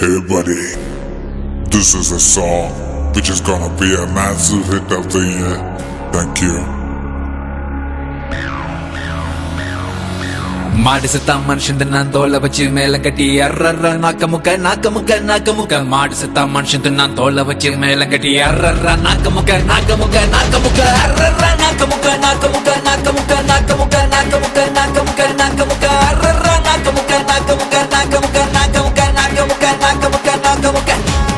Hey buddy, this is a song which is gonna be a massive hit of the year. Thank you. மாடு செத்தா மனுஷன் நான் தோலை வச்சு மேல கட்டி அர்ரர்ற நாக்க முக்க நாக்க முக்க நாக்க முக்க மாடு செத்தா மனுஷன் நான் தோலை வச்சு மேல கட்டி அர்ரர்ற நாக்க முக்க நாக்க முக்க நாக்க முக்க அர்ரர்ற நாக்க முக்க நாக்க முக்க நாக்க முக்க நாக்க முக்க நாக்க முக்க நாக்க முக்க நாக்க முக்க அர்ரர்ற நாக்க முக்க நாக்க முக்க நாக்க முக்க நாக்க முக்க நாக்க முக்க நாக்க முக்க நாக்க முக்க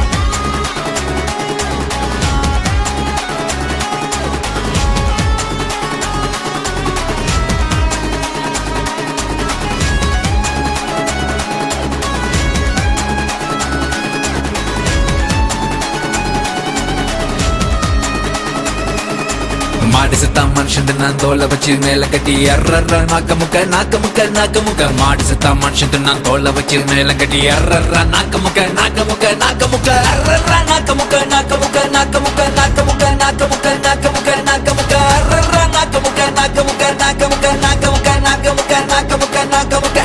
மாடு செத்தா மனுஷன் நான் தோலை வச்சு மேல கட்டி அர்ரர்ற நாக்க முக்க நாக்க முக்க நாக்க முக்க மாடு செத்தா மனுஷன் நான் தோலை வச்சு மேல கட்டி அர்ரர்ற நாக்க முக்க நாக்க முக்க நாக்க முக்க அர்ரர்ற நாக்க முக்க நாக்க முக்க நாக்க முக்க நாக்க முக்க நாக்க முக்க நாக்க முக்க நாக்க முக்க அர்ரர்ற நாக்க முக்க நாக்க முக்க நாக்க முக்க நாக்க முக்க நாக்க முக்க நாக்க முக்க நாக்க முக்க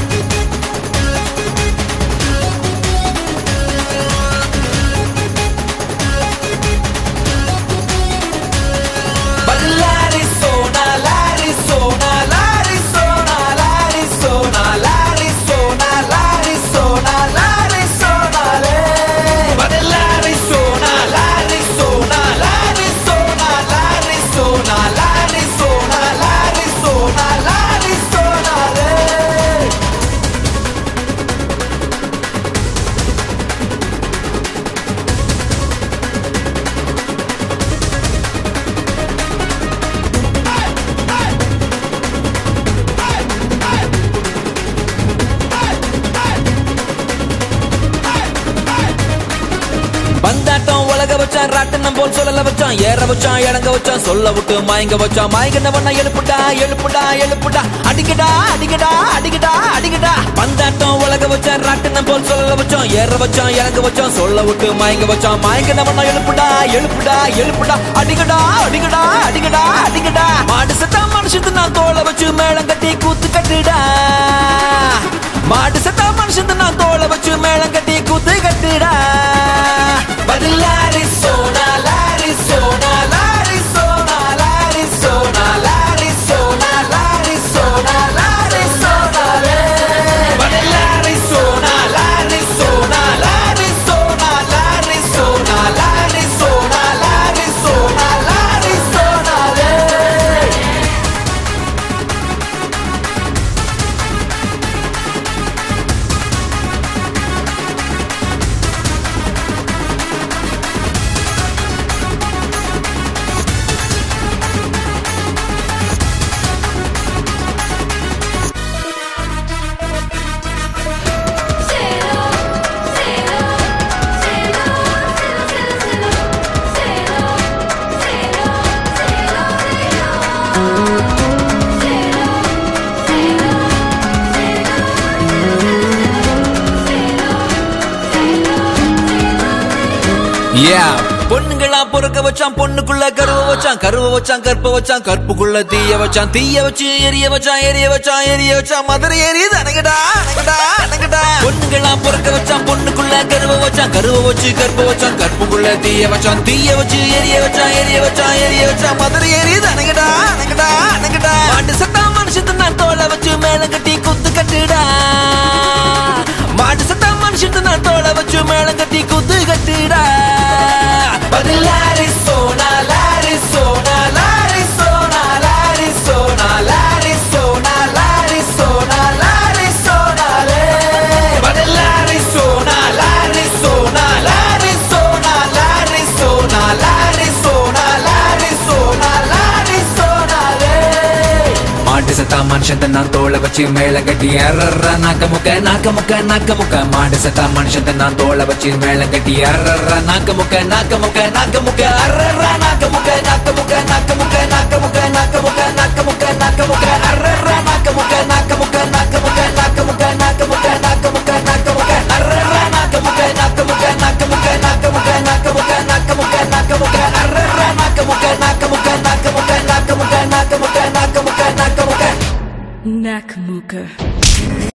L'Arizona, l'Arizona, l'Arizona, l'Arizona, l'Arizona, l'Arizona, l'Arizona, le. Ma dell'Arizona, l'Arizona, l'Arizona, l'Arizona, l'Arizona, l'Arizona, l'Arizona, le. பந்தாட்டம் உலக வச்சான் ராட்டனம் போல் சொல்லல வச்சான் ஏற வச்சான் இறங்க வச்சான் சொல்ல விட்டு மயங்க வச்சான் மயங்கினவன எழுப்புடா எழுப்புடா எழுப்புடா அடிக்கடா அடிக்கடா அடிக்கடா அடிக்கடா பந்தாட்டம் உலக வச்சான் ராட்டனம் போல் சொல்லல வச்சான் ஏற வச்சான் இறங்க வச்சான் சொல்ல விட்டு மயங்க வச்சான் மயங்கினவன எழுப்புடா எழுப்புடா எழுப்புடா அடிக்கடா அடிக்கடா அடிக்கடா அடிக்கடா மாடு செத்தா மனுஷத்து நான் தோலை வச்சு மேளம் கட்டி கூத்து கட்டுடா மாடு செத்தா மனுஷத்து நான் தோலை வச்சு மேளம் கட்டி கூத்து கட்டுடா பதில் அரிசோனா லாரிசோனா லாரிசோனா லாரிசோனா லாரிசோனா லாரிசோனா லாரிசோனா பதில் அரிசோனா லாரிசோனா லாரிசோனா லாரிசோனா லாரிசோனா லாரிசோனா லாரிசோனா Yeah. பொண்ணுங்களா பொறுக்க வச்சான் பொண்ணுக்குள்ள கருவ வச்சான் கருவ வச்சான் கற்ப வச்சான் கற்புக்குள்ள தீய வச்சான் தீய வச்சு எரிய வச்சான் எரிய வச்சான் எரிய வச்சான் மதுரை எரியுது அணங்கடா அணங்கடா அணங்கடா பொண்ணுங்களா பொறுக்க வச்சான் பொண்ணுக்குள்ள கருவ வச்சான் கருவ வச்சு கற்ப வச்சான் கற்புக்குள்ள தீய வச்சான் தீய வச்சு எரிய வச்சான் எரிய வச்சான் எரிய வச்சான் மதுரை எரியுது அணங்கடா அணங்கடா அணங்கடா மாட்டு சத்தா மனுஷத்து நான் தோலை வச்சு மேல கட்டி குத்து கட்டுடா மாட்டு சத்தா மனுஷத்து நான் தோலை வச்சு மேளம் கட்டி குத்து கட்டுடா பதில் அரிசோனா லாரிசோனா லாரிசோனா லாரிசோனா லாரிசோனா லாரிசோனா லாரிசோனா லே பதில் அரிசோனா லாரிசோனா லாரிசோனா லாரிசோனா லாரிசோனா லாரிசோனா லாரிசோனா லே மாட்டு சத்தா மனுஷன் நான் தோலை வச்சு மேல கட்டி அறற நாக்க முக்க நாக்க முக்க நாக்க முக்க மாடு சத்தா மனுஷன் நான் தோலை வச்சு மேல கட்டி அறற நாக்க முக்க நாக்க முக்க நாக்க முக்க அறற நாக்க முக்க நாக்க முக்க நாக்க முக்க நாக்க முக்க நாக்க முக்க நாக்க முக்க நாக்க முக்க அறற நாக்க முக்க நாக்க முக்க நாக்க முக்க நாக்க முக்க நாக்க முக்க நாக்க முக்க நாக்க முக்க அறற நாக்க முக்க நாக்க முக்க நாக்க முக்க நாக்க முக்க நாக்க முக்க நாக்க முக்க நாக்க முக்க அறற நாக்க முக்க நாக்க முக்க நாக்க முக்க நாக்க முக்க நாக்க முக்க நாக்க முக்க நாக்க முக்க Nakamuka.